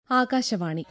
ആകാശവാണി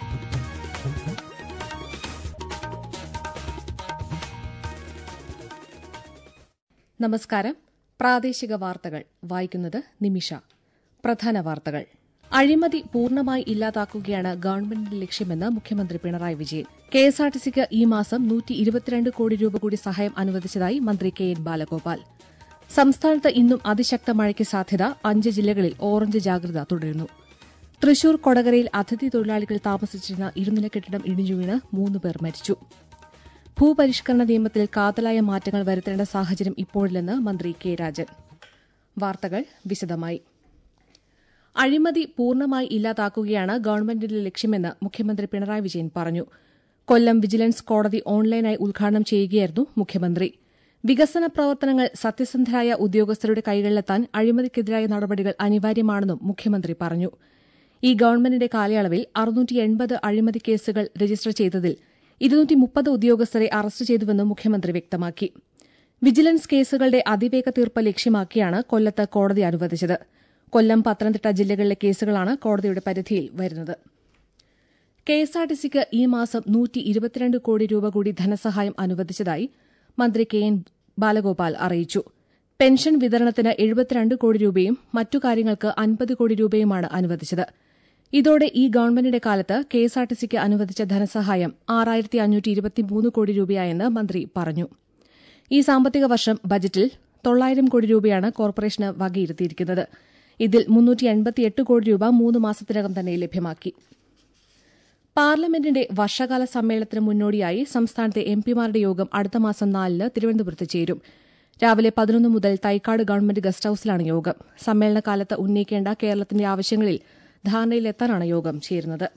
നമസ്കാരം പ്രാദേശിക വാർത്തകൾ വായിക്കുന്നത് നിമിഷ പ്രധാന വാർത്തകൾ അഴിമതി പൂർണ്ണമായി ഇല്ലാതാക്കുകയാണ് ഗവൺമെന്റിന്റെ ലക്ഷ്യമെന്ന് മുഖ്യമന്ത്രി പിണറായി വിജയൻ കെഎസ്ആർടിസിക്ക് ഈ മാസം നൂറ്റി ഇരുപത്തിരണ്ട് കോടി രൂപ കൂടി സഹായം അനുവദിച്ചതായി മന്ത്രി കെ എൻ ബാലഗോപാൽ സംസ്ഥാനത്ത് ഇന്നും അതിശക്ത മഴയ്ക്ക് സാധ്യത അഞ്ച് ജില്ലകളിൽ ഓറഞ്ച് ജാഗ്രത തുടരുന്നു തൃശൂർ കൊടകരയിൽ അതിഥി തൊഴിലാളികൾ താമസിച്ചിരുന്ന ഇരുനില കെട്ടിടം ഇടിഞ്ഞു വീണ് മൂന്ന് പേർ മരിച്ചു ഭൂപരിഷ്കരണ നിയമത്തിൽ കാതലായ മാറ്റങ്ങൾ വരുത്തേണ്ട സാഹചര്യം ഇപ്പോഴില്ലെന്ന് മന്ത്രി കെ രാജൻ വാർത്തകൾ വിശദമായി അഴിമതി പൂർണ്ണമായി ഇല്ലാതാക്കുകയാണ് ഗവൺമെന്റിന്റെ ലക്ഷ്യമെന്ന് മുഖ്യമന്ത്രി പിണറായി വിജയൻ പറഞ്ഞു കൊല്ലം വിജിലൻസ് കോടതി ഓൺലൈനായി ഉദ്ഘാടനം ചെയ്യുകയായിരുന്നു മുഖ്യമന്ത്രി വികസന പ്രവർത്തനങ്ങൾ സത്യസന്ധരായ ഉദ്യോഗസ്ഥരുടെ കൈകളിലെത്താൻ അഴിമതിക്കെതിരായ നടപടികൾ അനിവാര്യമാണെന്നും മുഖ്യമന്ത്രി പറഞ്ഞു ഈ ഗവൺമെന്റിന്റെ കാലയളവിൽ അറുന്നൂറ്റി എൺപത് അഴിമതി കേസുകൾ രജിസ്റ്റർ ചെയ്തതിൽ ഇരുന്നൂറ്റി മുപ്പത് ഉദ്യോഗസ്ഥരെ അറസ്റ്റ് ചെയ്തുവെന്നും മുഖ്യമന്ത്രി വ്യക്തമാക്കി വിജിലൻസ് കേസുകളുടെ അതിവേഗ തീർപ്പ് ലക്ഷ്യമാക്കിയാണ് കൊല്ലത്ത് കോടതി അനുവദിച്ചത് കൊല്ലം പത്തനംതിട്ട ജില്ലകളിലെ കേസുകളാണ് കോടതിയുടെ പരിധിയിൽ വരുന്നത് കെഎസ്ആർടിസിക്ക് ഈ മാസം നൂറ്റി ഇരുപത്തിരണ്ട് കോടി രൂപ കൂടി ധനസഹായം അനുവദിച്ചതായി മന്ത്രി കെ എൻ ബാലഗോപാൽ അറിയിച്ചു പെൻഷൻ വിതരണത്തിന് എഴുപത്തിരണ്ട് കോടി രൂപയും മറ്റു കാര്യങ്ങൾക്ക് അൻപത് കോടി രൂപയുമാണ് അനുവദിച്ചത് ഇതോടെ ഈ ഗവൺമെന്റിന്റെ കാലത്ത് കെഎസ്ആർടിസിക്ക് അനുവദിച്ച ധനസഹായം ആറായിരത്തി അഞ്ഞൂറ്റി ഇരുപത്തിമൂന്ന് കോടി രൂപയായെന്ന് മന്ത്രി പറഞ്ഞു ഈ സാമ്പത്തിക വർഷം ബജറ്റിൽ തൊള്ളായിരം കോടി രൂപയാണ് കോർപ്പറേഷന് വകയിരുത്തിയിരിക്കുന്നത് ഇതിൽ മുന്നൂറ്റി എൺപത്തിയെട്ട് കോടി രൂപ മൂന്ന് മാസത്തിനകം തന്നെ ലഭ്യമാക്കി പാർലമെന്റിന്റെ വർഷകാല സമ്മേളനത്തിന് മുന്നോടിയായി സംസ്ഥാനത്തെ എംപിമാരുടെ യോഗം അടുത്ത മാസം നാലിന് തിരുവനന്തപുരത്ത് ചേരും രാവിലെ പതിനൊന്ന് മുതൽ തൈക്കാട് ഗവൺമെന്റ് ഗസ്റ്റ് ഹൌസിലാണ് യോഗം സമ്മേളനകാലത്ത് ഉന്നയിക്കേണ്ട കേരളത്തിന്റെ ആവശ്യങ്ങളിൽ ധാരണയിലെത്താനാണ് യോഗം ചേരുന്നത്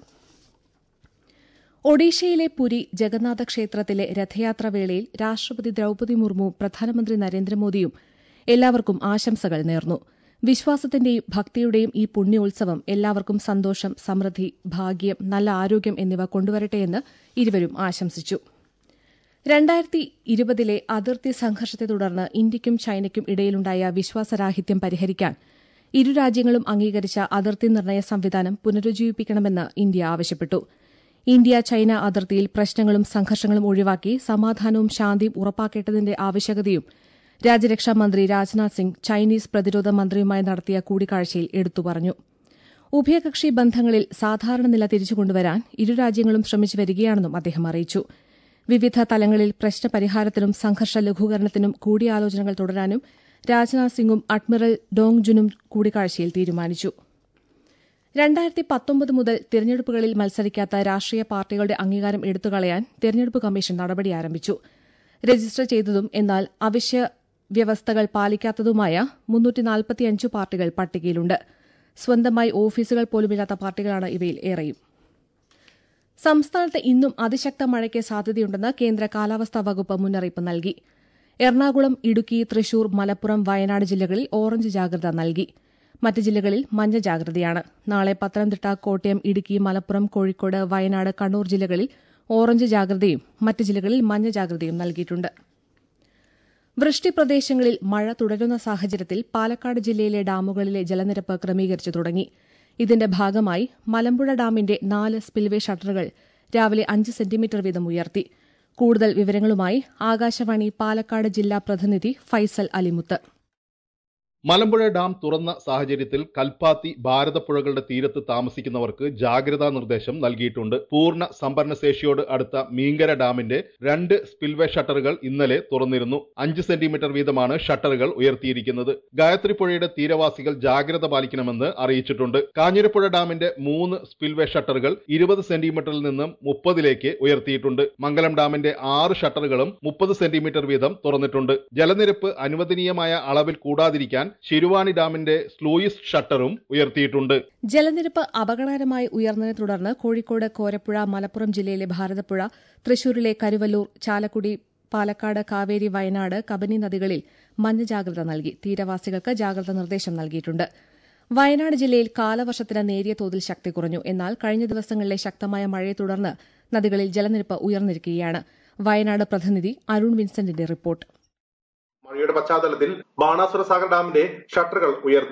ഒഡീഷയിലെ പുരി ജഗന്നാഥ ക്ഷേത്രത്തിലെ രഥയാത്ര വേളയിൽ രാഷ്ട്രപതി ദ്രൌപദി മുർമു പ്രധാനമന്ത്രി നരേന്ദ്രമോദിയും എല്ലാവർക്കും ആശംസകൾ നേർന്നു വിശ്വാസത്തിന്റെയും ഭക്തിയുടെയും ഈ പുണ്യോത്സവം എല്ലാവർക്കും സന്തോഷം സമൃദ്ധി ഭാഗ്യം നല്ല ആരോഗ്യം എന്നിവ കൊണ്ടുവരട്ടെയെന്ന് ഇരുവരും ആശംസിച്ചു രണ്ടായിരത്തി ഇരുപതിലെ അതിർത്തി സംഘർഷത്തെ തുടർന്ന് ഇന്ത്യയ്ക്കും ചൈനയ്ക്കും ഇടയിലുണ്ടായ വിശ്വാസരാഹിത്യം പരിഹരിക്കാൻ ഇരു രാജ്യങ്ങളും അംഗീകരിച്ച അതിർത്തി നിർണയ സംവിധാനം പുനരുജ്ജീവിപ്പിക്കണമെന്ന് ഇന്ത്യ ആവശ്യപ്പെട്ടു ഇന്ത്യ ചൈന അതിർത്തിയിൽ പ്രശ്നങ്ങളും സംഘർഷങ്ങളും ഒഴിവാക്കി സമാധാനവും ശാന്തിയും ഉറപ്പാക്കേണ്ടതിന്റെ ആവശ്യകതയും രാജ്യരക്ഷാ മന്ത്രി രാജ്നാഥ് സിംഗ് ചൈനീസ് പ്രതിരോധ മന്ത്രിയുമായി നടത്തിയ കൂടിക്കാഴ്ചയിൽ എടുത്തു പറഞ്ഞു ഉഭയകക്ഷി ബന്ധങ്ങളിൽ സാധാരണ നില തിരിച്ചുകൊണ്ടുവരാൻ ഇരു രാജ്യങ്ങളും ശ്രമിച്ചു വരികയാണെന്നും അദ്ദേഹം അറിയിച്ചു വിവിധ തലങ്ങളിൽ പ്രശ്നപരിഹാരത്തിനും സംഘർഷ ലഘൂകരണത്തിനും കൂടിയാലോചനകൾ തുടരാനും രാജ്നാഥ് സിംഗും അഡ്മിറൽ ഡോങ് ജുനും കൂടിക്കാഴ്ചയിൽ തീരുമാനിച്ചു രണ്ടായിരത്തി പത്തൊമ്പത് മുതൽ തിരഞ്ഞെടുപ്പുകളിൽ മത്സരിക്കാത്ത രാഷ്ട്രീയ പാർട്ടികളുടെ അംഗീകാരം എടുത്തുകളയാൻ തിരഞ്ഞെടുപ്പ് കമ്മീഷൻ നടപടി ആരംഭിച്ചു രജിസ്റ്റർ ചെയ്തതും എന്നാൽ അവശ്യ വ്യവസ്ഥകൾ പാലിക്കാത്തതുമായ മുന്നൂറ്റി പാർട്ടികൾ പട്ടികയിലുണ്ട് സ്വന്തമായി ഓഫീസുകൾ പോലുമില്ലാത്ത പാർട്ടികളാണ് ഇവയിൽ ഏറെയും സംസ്ഥാനത്ത് ഇന്നും അതിശക്ത മഴയ്ക്ക് സാധ്യതയുണ്ടെന്ന് കേന്ദ്ര കാലാവസ്ഥാ വകുപ്പ് മുന്നറിയിപ്പ് നൽകി എറണാകുളം ഇടുക്കി തൃശൂർ മലപ്പുറം വയനാട് ജില്ലകളിൽ ഓറഞ്ച് ജാഗ്രത നൽകി മറ്റ് ജില്ലകളിൽ മഞ്ഞ ജാഗ്രതയാണ് നാളെ പത്തനംതിട്ട കോട്ടയം ഇടുക്കി മലപ്പുറം കോഴിക്കോട് വയനാട് കണ്ണൂർ ജില്ലകളിൽ ഓറഞ്ച് ജാഗ്രതയും മറ്റ് ജില്ലകളിൽ മഞ്ഞ ജാഗ്രതയും നൽകിയിട്ടുണ്ട് വൃഷ്ടി പ്രദേശങ്ങളിൽ മഴ തുടരുന്ന സാഹചര്യത്തിൽ പാലക്കാട് ജില്ലയിലെ ഡാമുകളിലെ ജലനിരപ്പ് ക്രമീകരിച്ചു തുടങ്ങി ഇതിന്റെ ഭാഗമായി മലമ്പുഴ ഡാമിന്റെ നാല് സ്പിൽവേ ഷട്ടറുകൾ രാവിലെ അഞ്ച് സെന്റിമീറ്റർ വീതം ഉയർത്തി കൂടുതൽ വിവരങ്ങളുമായി ആകാശവാണി പാലക്കാട് ജില്ലാ പ്രതിനിധി ഫൈസൽ അലിമുത്ത് മലമ്പുഴ ഡാം തുറന്ന സാഹചര്യത്തിൽ കൽപ്പാത്തി ഭാരതപ്പുഴകളുടെ തീരത്ത് താമസിക്കുന്നവർക്ക് ജാഗ്രതാ നിർദ്ദേശം നൽകിയിട്ടുണ്ട് പൂർണ്ണ സംഭരണശേഷിയോട് അടുത്ത മീങ്കര ഡാമിന്റെ രണ്ട് സ്പിൽവേ ഷട്ടറുകൾ ഇന്നലെ തുറന്നിരുന്നു അഞ്ച് സെന്റിമീറ്റർ വീതമാണ് ഷട്ടറുകൾ ഉയർത്തിയിരിക്കുന്നത് ഗായത്രി പുഴയുടെ തീരവാസികൾ ജാഗ്രത പാലിക്കണമെന്ന് അറിയിച്ചിട്ടുണ്ട് കാഞ്ഞിരപ്പുഴ ഡാമിന്റെ മൂന്ന് സ്പിൽവേ ഷട്ടറുകൾ ഇരുപത് സെന്റിമീറ്ററിൽ നിന്നും മുപ്പതിലേക്ക് ഉയർത്തിയിട്ടുണ്ട് മംഗലം ഡാമിന്റെ ആറ് ഷട്ടറുകളും മുപ്പത് സെന്റിമീറ്റർ വീതം തുറന്നിട്ടുണ്ട് ജലനിരപ്പ് അനുവദനീയമായ അളവിൽ കൂടാതിരിക്കാൻ ശിരുവാണി ഡാമിന്റെ സ്ലൂയിസ് ഷട്ടറും ഉയർത്തിയിട്ടുണ്ട് ജലനിരപ്പ് അപകടകരമായി ഉയർന്നതിനെ തുടർന്ന് കോഴിക്കോട് കോരപ്പുഴ മലപ്പുറം ജില്ലയിലെ ഭാരതപ്പുഴ തൃശൂരിലെ കരുവല്ലൂർ ചാലക്കുടി പാലക്കാട് കാവേരി വയനാട് കബനി നദികളിൽ മഞ്ഞ ജാഗ്രത നൽകി തീരവാസികൾക്ക് ജാഗ്രതാ നിർദ്ദേശം നൽകിയിട്ടുണ്ട് വയനാട് ജില്ലയിൽ കാലവർഷത്തിന് നേരിയ തോതിൽ ശക്തി കുറഞ്ഞു എന്നാൽ കഴിഞ്ഞ ദിവസങ്ങളിലെ ശക്തമായ മഴയെ തുടർന്ന് നദികളിൽ ജലനിരപ്പ് ഉയർന്നിരിക്കുകയാണ് വയനാട് പ്രതിനിധി അരുൺ വിൻസെന്റിന്റെ റിപ്പോർട്ട് മഴയുടെ പശ്ചാത്തലത്തിൽ ബാണാസുര സാഗർ ഡാമിന്റെ ഷട്ടറുകൾ ഉയർത്തി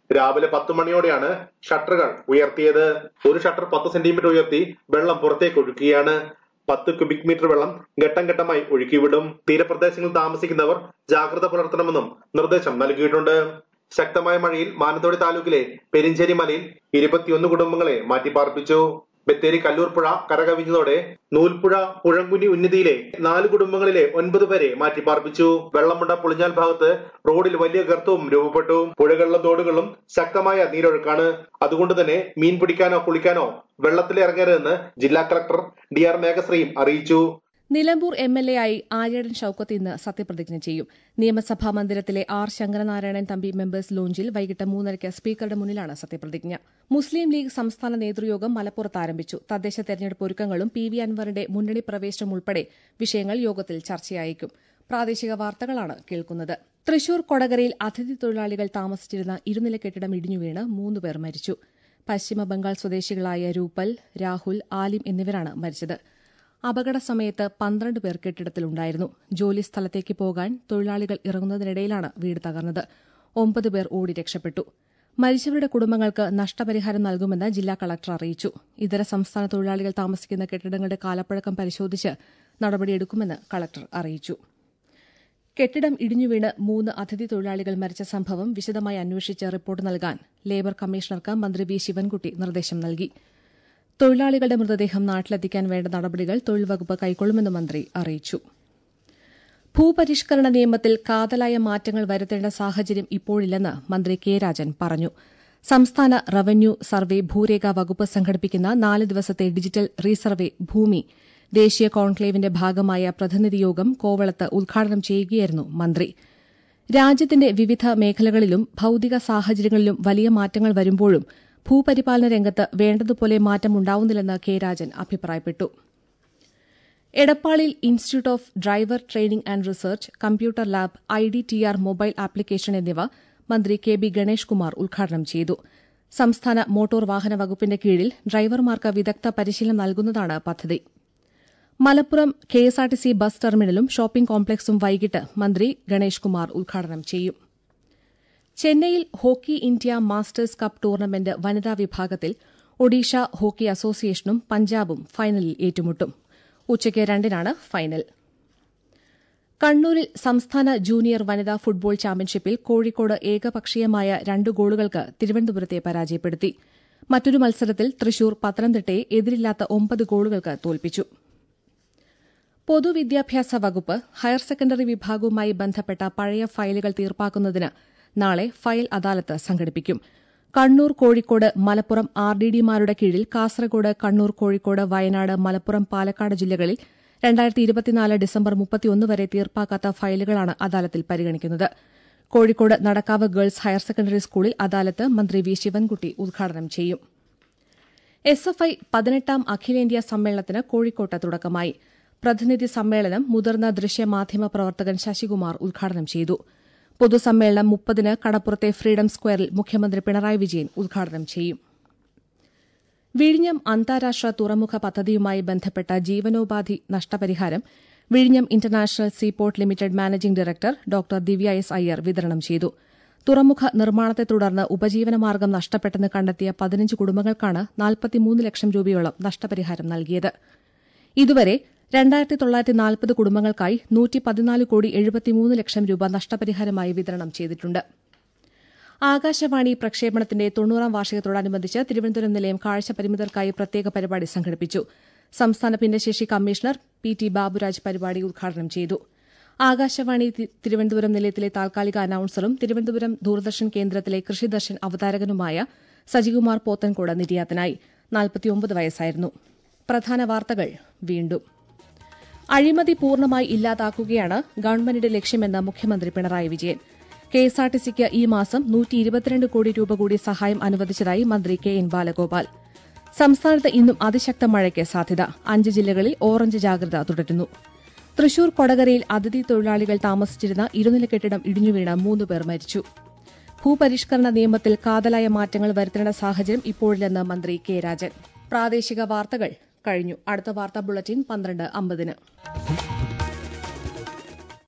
രാവിലെ പത്ത് മണിയോടെയാണ് ഷട്ടറുകൾ ഉയർത്തിയത് ഒരു ഷട്ടർ പത്ത് സെന്റിമീറ്റർ ഉയർത്തി വെള്ളം പുറത്തേക്ക് ഒഴുക്കുകയാണ് പത്ത് ക്യൂബിക് മീറ്റർ വെള്ളം ഘട്ടം ഘട്ടമായി ഒഴുക്കിവിടും തീരപ്രദേശങ്ങളിൽ താമസിക്കുന്നവർ ജാഗ്രത പുലർത്തണമെന്നും നിർദ്ദേശം നൽകിയിട്ടുണ്ട് ശക്തമായ മഴയിൽ മാനന്തവാടി താലൂക്കിലെ പെരിഞ്ചേരി മലയിൽ ഇരുപത്തിയൊന്ന് കുടുംബങ്ങളെ മാറ്റിപ്പാർപ്പിച്ചു ബത്തേരി കല്ലൂർ പുഴ കരകവിഞ്ഞതോടെ നൂൽപ്പുഴ പുഴങ്കുനി ഉന്നതിയിലെ നാല് കുടുംബങ്ങളിലെ ഒൻപത് പേരെ മാറ്റിപ്പാർപ്പിച്ചു വെള്ളമുണ്ട പുളിഞ്ഞാൽ ഭാഗത്ത് റോഡിൽ വലിയ ഗർത്തവും രൂപപ്പെട്ടു പുഴകളിലും തോടുകളിലും ശക്തമായ നീരൊഴുക്കാണ് അതുകൊണ്ട് തന്നെ മീൻ പിടിക്കാനോ കുളിക്കാനോ വെള്ളത്തിൽ ഇറങ്ങരുതെന്ന് ജില്ലാ കളക്ടർ ഡി ആർ മേഘശ്രീയും അറിയിച്ചു നിലമ്പൂർ എം എൽ എ ആയി ആര്യടൻ ഷൌക്കത്ത് ഇന്ന് സത്യപ്രതിജ്ഞ ചെയ്യും നിയമസഭാ മന്ദിരത്തിലെ ആർ ശങ്കരനാരായണൻ തമ്പി മെമ്പേഴ്സ് ലോഞ്ചിൽ വൈകിട്ട് മൂന്നരയ്ക്ക് സ്പീക്കറുടെ മുന്നിലാണ് സത്യപ്രതിജ്ഞ മുസ്ലിം ലീഗ് സംസ്ഥാന നേതൃയോഗം മലപ്പുറത്ത് ആരംഭിച്ചു തദ്ദേശ തെരഞ്ഞെടുപ്പ് ഒരുക്കങ്ങളും പി വി അൻവറിന്റെ മുന്നണി പ്രവേശനം ഉൾപ്പെടെ വിഷയങ്ങൾ യോഗത്തിൽ ചർച്ചയായേക്കും പ്രാദേശിക വാർത്തകളാണ് കേൾക്കുന്നത് തൃശൂർ കൊടകരയിൽ അതിഥി തൊഴിലാളികൾ താമസിച്ചിരുന്ന ഇരുനില കെട്ടിടം ഇടിഞ്ഞുവീണ് മൂന്നുപേർ മരിച്ചു പശ്ചിമ ബംഗാൾ സ്വദേശികളായ രൂപൽ രാഹുൽ ആലിം എന്നിവരാണ് മരിച്ചത് അപകട സമയത്ത് പന്ത്രണ്ട് പേർ കെട്ടിടത്തിലുണ്ടായിരുന്നു ജോലി സ്ഥലത്തേക്ക് പോകാൻ തൊഴിലാളികൾ ഇറങ്ങുന്നതിനിടയിലാണ് വീട് തകർന്നത് ഒമ്പത് പേർ ഓടി രക്ഷപ്പെട്ടു മരിച്ചവരുടെ കുടുംബങ്ങൾക്ക് നഷ്ടപരിഹാരം നൽകുമെന്ന് ജില്ലാ കളക്ടർ അറിയിച്ചു ഇതര സംസ്ഥാന തൊഴിലാളികൾ താമസിക്കുന്ന കെട്ടിടങ്ങളുടെ കാലപ്പഴക്കം പരിശോധിച്ച് നടപടിയെടുക്കുമെന്ന് കളക്ടർ അറിയിച്ചു കെട്ടിടം ഇടിഞ്ഞുവീണ് മൂന്ന് അതിഥി തൊഴിലാളികൾ മരിച്ച സംഭവം വിശദമായി അന്വേഷിച്ച് റിപ്പോർട്ട് നൽകാൻ ലേബർ കമ്മീഷണർക്ക് മന്ത്രി വി ശിവൻകുട്ടി നിർദ്ദേശം നൽകി തൊഴിലാളികളുടെ മൃതദേഹം നാട്ടിലെത്തിക്കാൻ വേണ്ട നടപടികൾ തൊഴിൽ വകുപ്പ് കൈക്കൊള്ളുമെന്ന് മന്ത്രി അറിയിച്ചു ഭൂപരിഷ്കരണ നിയമത്തിൽ കാതലായ മാറ്റങ്ങൾ വരുത്തേണ്ട സാഹചര്യം ഇപ്പോഴില്ലെന്ന് മന്ത്രി കെ രാജൻ പറഞ്ഞു സംസ്ഥാന റവന്യൂ സർവേ ഭൂരേഖ വകുപ്പ് സംഘടിപ്പിക്കുന്ന നാല് ദിവസത്തെ ഡിജിറ്റൽ റീസർവേ ഭൂമി ദേശീയ കോൺക്ലേവിന്റെ ഭാഗമായ പ്രതിനിധി യോഗം കോവളത്ത് ഉദ്ഘാടനം ചെയ്യുകയായിരുന്നു മന്ത്രി രാജ്യത്തിന്റെ വിവിധ മേഖലകളിലും ഭൌതിക സാഹചര്യങ്ങളിലും വലിയ മാറ്റങ്ങൾ വരുമ്പോഴും ഭൂപരിപാലന രംഗത്ത് വേണ്ടതുപോലെ മാറ്റമുണ്ടാവുന്നില്ലെന്ന് കെ രാജൻ അഭിപ്രായപ്പെട്ടു എടപ്പാളിൽ institute of driver training and research computer lab I D T R mobile application എന്നിവ മന്ത്രി കെ ബി ഗണേഷ് കുമാർ ഉദ്ഘാടനം ചെയ്തു സംസ്ഥാന മോട്ടോർ വാഹന വകുപ്പിന്റെ കീഴിൽ ഡ്രൈവർമാർക്ക് വിദഗ്ധ പരിശീലനം നൽകുന്നതാണ് പദ്ധതി മലപ്പുറം കെഎസ്ആർടിസി ബസ് ടെർമിനലും ഷോപ്പിംഗ് കോംപ്ലക്സും വൈകിട്ട് മന്ത്രി ഗണേഷ് കുമാർ ഉദ്ഘാടനം ചെയ്യും ചെന്നൈയിൽ hockey India masters cup tournament വനിതാ വിഭാഗത്തിൽ ഒഡീഷ ഹോക്കി അസോസിയേഷനും പഞ്ചാബും ഫൈനലിൽ ഏറ്റുമുട്ടും ഉച്ചയ്ക്ക് രണ്ടിനാണ് ഫൈനൽ കണ്ണൂരിൽ സംസ്ഥാന ജൂനിയർ വനിതാ ഫുട്ബോൾ ചാമ്പ്യൻഷിപ്പിൽ കോഴിക്കോട് ഏകപക്ഷീയമായ രണ്ട് ഗോളുകൾക്ക് തിരുവനന്തപുരത്തെ പരാജയപ്പെടുത്തി മറ്റൊരു മത്സരത്തിൽ തൃശൂർ പത്തനംതിട്ടയെ എതിരില്ലാത്ത ഒമ്പത് ഗോളുകൾക്ക് തോൽപ്പിച്ചു പൊതുവിദ്യാഭ്യാസ വകുപ്പ് ഹയർ സെക്കൻഡറി വിഭാഗവുമായി ബന്ധപ്പെട്ട പഴയ ഫയലുകൾ തീർപ്പാക്കുന്നതിന് നാളെ ഫയൽ അദാലത്ത് സംഘടിപ്പിക്കും കണ്ണൂർ കോഴിക്കോട് മലപ്പുറം ആർ ഡി ഡിമാരുടെ കീഴിൽ കാസർഗോഡ് കണ്ണൂർ കോഴിക്കോട് വയനാട് മലപ്പുറം പാലക്കാട് ജില്ലകളിൽ രണ്ടായിരത്തി ഇരുപത്തിനാല് ഡിസംബർ മുപ്പത്തിയൊന്ന് വരെ തീർപ്പാക്കാത്ത ഫയലുകളാണ് അദാലത്തിൽ പരിഗണിക്കുന്നത് Kozhikode Nadakkavu girls higher secondary സ്കൂളിൽ അദാലത്ത് മന്ത്രി വി ശിവൻകുട്ടി ഉദ്ഘാടനം ചെയ്യും എസ് എഫ് ഐ പതിനെട്ടാം അഖിലേന്ത്യാ സമ്മേളനത്തിന് കോഴിക്കോട്ട് തുടക്കമായി പ്രതിനിധി സമ്മേളനം മുതിർന്ന ദൃശ്യമാധ്യമ പ്രവർത്തകൻ ശശികുമാർ ഉദ്ഘാടനം ചെയ്തു പൊതുസമ്മേളനം മുപ്പതിന് കടപ്പുറത്തെ ഫ്രീഡം സ്ക്വയറിൽ മുഖ്യമന്ത്രി പിണറായി വിജയൻ ഉദ്ഘാടനം ചെയ്യും വിഴിഞ്ഞം അന്താരാഷ്ട്ര തുറമുഖ പദ്ധതിയുമായി ബന്ധപ്പെട്ട ജീവനോപാധി നഷ്ടപരിഹാരം വിഴിഞ്ഞം international seaport limited managing director doctor Divya S Iyer വിതരണം ചെയ്തു തുറമുഖ നിർമ്മാണത്തെ തുടർന്ന് ഉപജീവനമാർഗം നഷ്ടപ്പെട്ടെന്ന് കണ്ടെത്തിയ പതിനഞ്ച് കുടുംബങ്ങൾക്കാണ് നാൽപ്പത്തിമൂന്ന് ലക്ഷം രൂപയോളം നഷ്ടപരിഹാരം നൽകിയത് ഇതുവരെ രണ്ടായിരത്തി തൊള്ളായിരത്തി നാൽപ്പത് കുടുംബങ്ങൾക്കായി നൂറ്റി പതിനാല് കോടി എഴുപത്തിമൂന്ന് ലക്ഷം രൂപ നഷ്ടപരിഹാരമായി വിതരണം ചെയ്തിട്ടുണ്ട് ആകാശവാണി പ്രക്ഷേപണത്തിന്റെ തൊണ്ണൂറാം വാർഷികത്തോടനുബന്ധിച്ച് തിരുവനന്തപുരം നിലയം കാഴ്ച പരിമിതർക്കായി പ്രത്യേക പരിപാടി സംഘടിപ്പിച്ചു സംസ്ഥാന ഭിന്നശേഷി കമ്മീഷണർ പി ടി ബാബുരാജ് പരിപാടി ഉദ്ഘാടനം ചെയ്തു ആകാശവാണി തിരുവനന്തപുരം നിലയത്തിലെ താൽക്കാലിക അനൌൺസറും തിരുവനന്തപുരം ദൂരദർശൻ കേന്ദ്രത്തിലെ കൃഷിദർശൻ അവതാരകനുമായ സജികുമാർ പോത്തൻകോട് നിര്യാതനായി നാൽപ്പത്തിയൊമ്പത് വയസ്സായിരുന്നു പ്രധാന വാർത്തകൾ വീണ്ടും അഴിമതി പൂർണ്ണമായി ഇല്ലാതാക്കുകയാണ് ഗവൺമെന്റിന്റെ ലക്ഷ്യമെന്ന് മുഖ്യമന്ത്രി പിണറായി വിജയൻ കെഎസ്ആർടിസിക്ക് ഈ മാസം നൂറ്റി ഇരുപത്തിരണ്ട് കോടി രൂപ കൂടി സഹായം അനുവദിച്ചതായി മന്ത്രി കെ എൻ ബാലഗോപാൽ സംസ്ഥാനത്ത് ഇന്നും അതിശക്ത മഴയ്ക്ക് സാധ്യത അഞ്ച് ജില്ലകളിൽ ഓറഞ്ച് ജാഗ്രത തുടരുന്നു തൃശൂർ കൊടകരയിൽ അതിഥി തൊഴിലാളികൾ താമസിച്ചിരുന്ന ഇരുനില കെട്ടിടം ഇടിഞ്ഞുവീണ് മൂന്നുപേർ മരിച്ചു ഭൂപരിഷ്കരണ നിയമത്തിൽ കാതലായ മാറ്റങ്ങൾ വരുത്തേണ്ട സാഹചര്യം ഇപ്പോഴില്ലെന്ന് മന്ത്രി കെ രാജൻ പ്രാദേശിക വാർത്തകൾ കഴിഞ്ഞു അടുത്ത വാർത്താ ബുള്ളറ്റിൻ പന്ത്രണ്ട് അമ്പതിന്